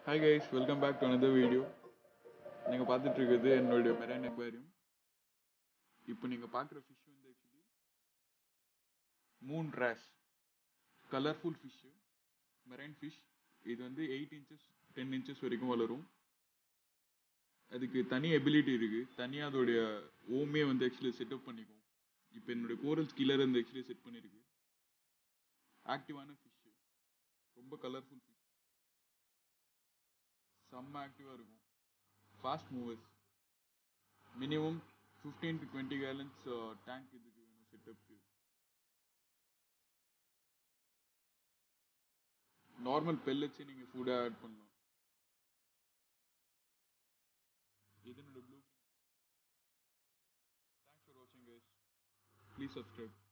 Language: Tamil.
hi guys welcome back to another video நீங்கள் பார்த்துட்டு இருக்கிறது என்னுடைய மெரைன் அக்வாரியம் இப்போ நீங்கள் பார்க்குற ஃபிஷ் வந்து actually moon wrasse colourful fish marine fish இது வந்து எயிட் இன்ச்சஸ் டென் இன்ச்சஸ் வரைக்கும் வளரும் அதுக்கு தனி எபிலிட்டி இருக்குது தனியாக அதோடைய ஓமே வந்து ஆக்சுவலி செட்டப் பண்ணிக்கும் இப்போ என்னுடைய கோரல்ஸ் கீழே இருந்து ஆக்சுவலி செட் பண்ணியிருக்கு ஆக்டிவான ஃபிஷ்ஷு ரொம்ப கலர்ஃபுல் ஃபிஷ் செம்ம ஆக்டிவாக இருக்கும் fast movers minimum fifteen to twenty gallons tank இதுக்கு வேணும் செட்டப்க்கு நார்மல் பெல்லட்ஸே நீங்கள் ஃபுட்டாக ஆட் பண்ணலாம் இது என்னோட ப்ளூ தேங்க்ஸ் ஃபார் வாட்சிங் கைஸ் ப்ளீஸ் சப்ஸ்கிரைப்